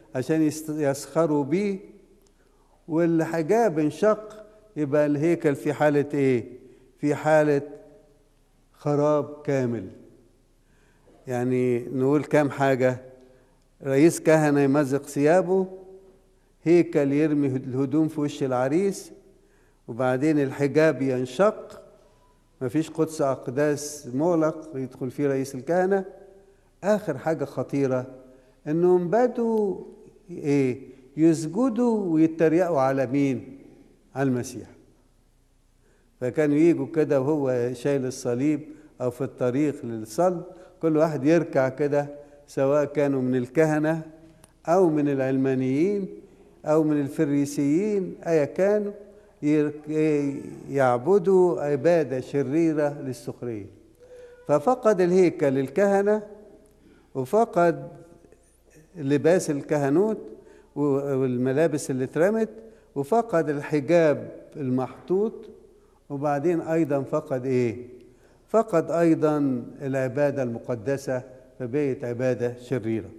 عشان يست- يسخروا بيه والحجاب انشق يبقى الهيكل في حالة ايه في حالة خراب كامل يعني نقول كام حاجة رئيس كهنة يمزق ثيابه هيكل يرمي الهدوم في وش العريس وبعدين الحجاب ينشق مفيش قدس أقداس مغلق يدخل فيه رئيس الكهنة آخر حاجة خطيرة إنهم بدوا إيه يسجدوا ويتريقوا على مين؟ على المسيح فكانوا يجوا كده وهو شايل الصليب أو في الطريق للصلب كل واحد يركع كده سواء كانوا من الكهنة أو من العلمانيين أو من الفريسيين أيا كانوا ير- يعبدوا عبادة شريرة للسخرية ففقد الهيكل الكهنة وفقد لباس الكهنوت والملابس اللي اترمت وفقد الحجاب المحطوط وبعدين ايضا فقد ايه فقد ايضا العباده المقدسه فبقت عباده شريره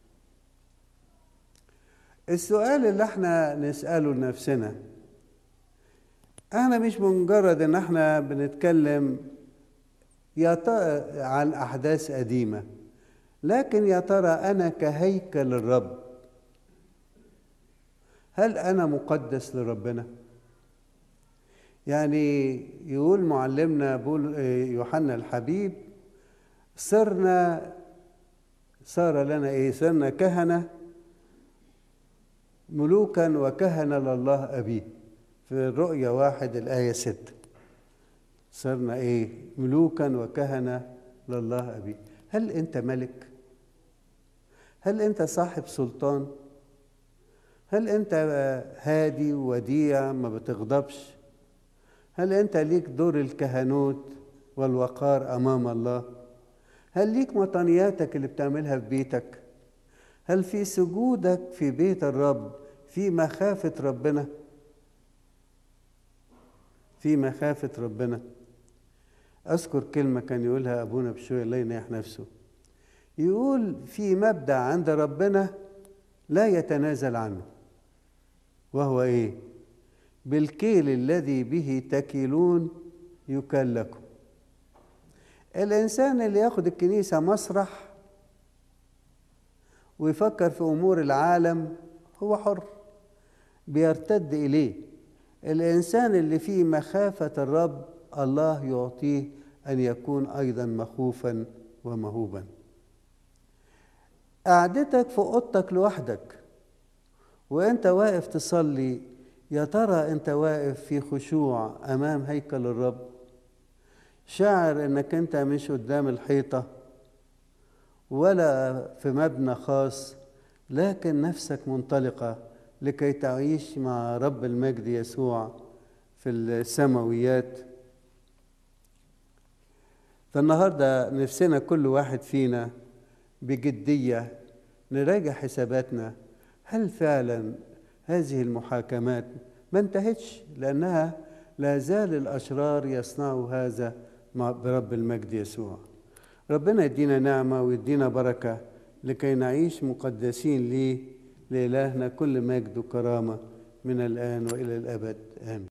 السؤال اللي احنا نساله لنفسنا احنا مش مجرد ان احنا بنتكلم يا ترى عن احداث قديمه لكن يا ترى انا كهيكل الرب هل انا مقدس لربنا يعني يقول معلمنا بول يوحنا الحبيب صرنا صار لنا ايه صرنا كهنه ملوكا وكهنه لله ابيه في الرؤيا واحد الايه ستة صرنا ايه ملوكا وكهنه لله ابيه هل انت ملك هل انت صاحب سلطان هل انت هادي وديع ما بتغضبش هل انت ليك دور الكهنوت والوقار امام الله هل ليك مطنياتك اللي بتعملها في بيتك هل في سجودك في بيت الرب في مخافة ربنا في مخافة ربنا أذكر كلمة كان يقولها أبونا بشوية الله ينيح نفسه يقول في مبدأ عند ربنا لا يتنازل عنه وهو إيه؟ بالكيل الذي به تكيلون يكال لكم الإنسان اللي ياخد الكنيسة مسرح ويفكر في أمور العالم هو حر بيرتد إليه الإنسان اللي فيه مخافة الرب الله يعطيه أن يكون أيضا مخوفا ومهوبا قعدتك في أوضتك لوحدك وأنت واقف تصلي يا ترى أنت واقف في خشوع أمام هيكل الرب شاعر أنك أنت مش قدام الحيطة ولا في مبنى خاص لكن نفسك منطلقة لكي تعيش مع رب المجد يسوع في السماويات فالنهارده نفسنا كل واحد فينا بجدية نراجع حساباتنا هل فعلا هذه المحاكمات ما انتهتش لأنها لا زال الأشرار يصنعوا هذا مع برب المجد يسوع ربنا يدينا نعمة ويدينا بركة لكي نعيش مقدسين ليه لإلهنا كل مجد وكرامة من الآن وإلى الأبد آمين